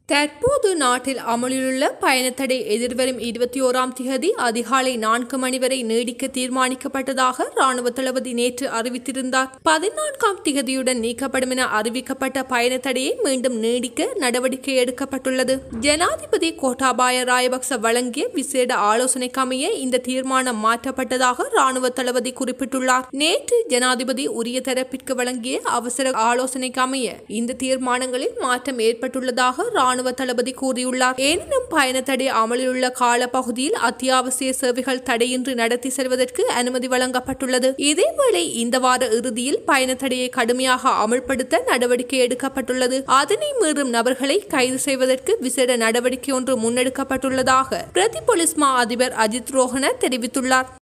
தற்போது நாட்டில் அமலிலுள்ள பயணத்தடை எதிர்வரும் இருபத்தி ஓராம் திகதி அதிகாலை நான்கு மணி வரை நீடிக்க தீர்மானிக்கப்பட்டதாக ராணுவ தளபதி நேற்று அறிவித்திருந்தார் பதினான்காம் திகதியுடன் நீக்கப்படும் என அறிவிக்கப்பட்ட பயணத்தடையை மீண்டும் நீடிக்க நடவடிக்கை எடுக்கப்பட்டுள்ளது ஜனாதிபதி கோட்டாபாய ராயபக்ச வழங்கிய விசேட ஆலோசனைக்கமைய இந்த தீர்மானம் மாற்றப்பட்டதாக ராணுவ தளபதி குறிப்பிட்டுள்ளார் நேற்று ஜனாதிபதி உரிய தரப்பிற்கு வழங்கிய அவசர ஆலோசனைக்கமைய இந்த தீர்மானங்களில் மாற்றம் ஏற்பட்டுள்ளதாக ராணுவ தளபதி கூறியுள்ளார் எனினும் பயணத்தடை அமலில் உள்ள காலப்பகுதியில் அத்தியாவசிய சேவைகள் தடையின்றி நடத்தி செல்வதற்கு அனுமதி வழங்கப்பட்டுள்ளது இதேவேளை இந்த வார இறுதியில் பயணத்தடையை கடுமையாக அமல்படுத்த நடவடிக்கை எடுக்கப்பட்டுள்ளது அதனை மீறும் நபர்களை கைது செய்வதற்கு விசேட நடவடிக்கை ஒன்று முன்னெடுக்கப்பட்டுள்ளதாக பிரதி போலீஸ் மா அதிபர் அஜித் ரோஹன தெரிவித்துள்ளார்